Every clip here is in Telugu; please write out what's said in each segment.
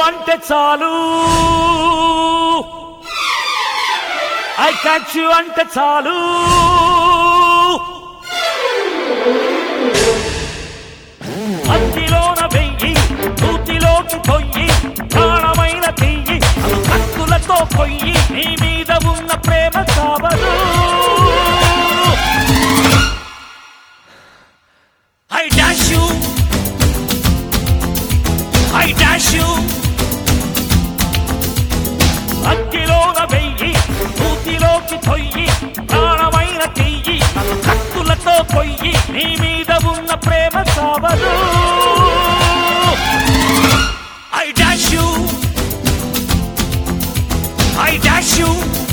అంటే చాలు ఐ క్యాచ్ యు అంటే చాలు అత్తిలోన వెయ్యి నూతిలోకి పొయ్యి ప్రాణమైన తెయ్యి అను కత్తులతో కొయ్యి నీ మీద ఉన్న ప్రేమ కావదు I dash you I dash you అగ్గిలోన వెయ్యి నూతిలోకి పొయ్యి ప్రాణమైన తెయ్యి నన్ను కత్తులతో కొయ్యి నీ మీద ఉన్న ప్రేమ కావదు I dash you I dash you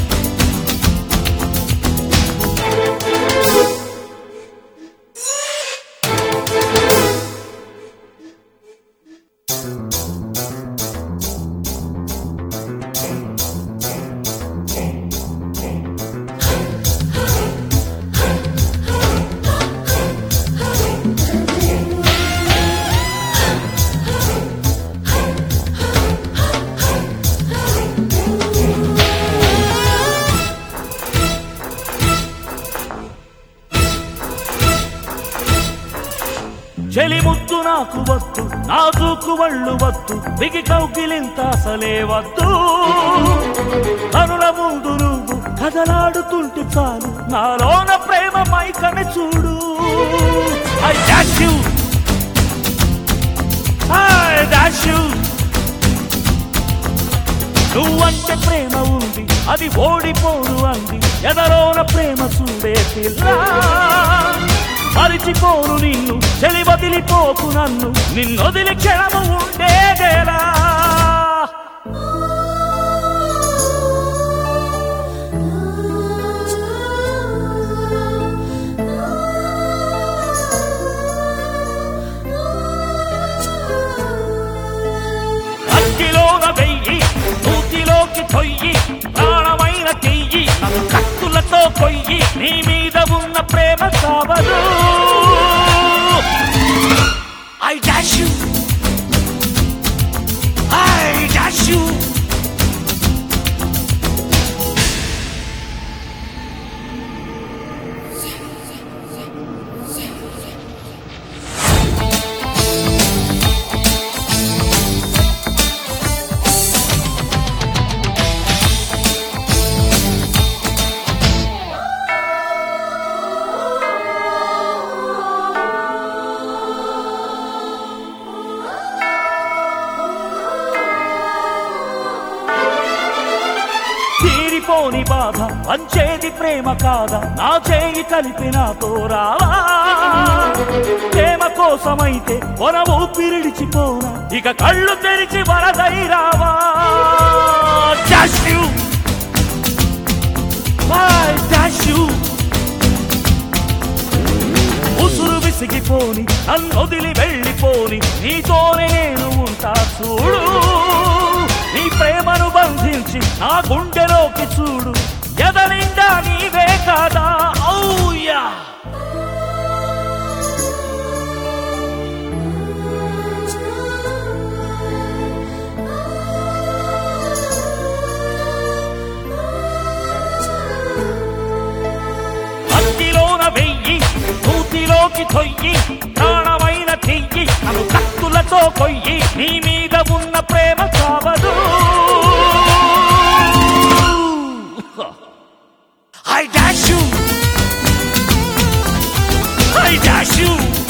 చెలి ముద్దు నాకు వద్దు నా దూకు వళ్ళు వద్దు బిగి కౌకిలింత అసలే వద్దు కనుల ముందు నువ్వు కదలాడుతుంటే చాలు నాలోన ప్రేమ మైకని చూడు I dash you I dash you నువ్వంటే ప్రేమ ఉంది అది ఓడిపోను అంది ఎదరోన ప్రేమ చూడే పిల్ల మరిచిపోను నిన్ను చెలి వదిలిపోకు నన్ను నిన్నొదిలి క్షణము ఉండేదేలా అగ్గిలోన వెయ్యి నూతిలోకి పొయ్యి ప్రాణమైన తెయ్యి నన్ను కత్తులతో కొయ్యి నీ మీద ఉన్న ప్రేమ కావదు I dash you I dash you తీరిపోని బాధ పంచేది ప్రేమ కాదా నా చేయి కలిపి నాతో రావా ప్రేమ కోసమైతే కొన ఊపిరిడిచిపోనా ఇక కళ్ళు తెరిచి వరదై రావా Dash you. I dash you. ఉసురు విసిగిపోని నన్ను వదిలి వెళ్ళిపోని నీతోనే నేను ఉంటా చూడు నీ ప్రేమను బంధించి నా గుండెలోకి చూడు ఎద నిండా నీవే కాదా ఔయా అగ్గిలోన వెయ్యి నూతిలోకి తొయ్యి ప్రాణమైన చెయ్యి నన్ను కత్తులతో కొయ్యి నీ మీద ఉన్న ప్రేమ కావదు I dash you I dash you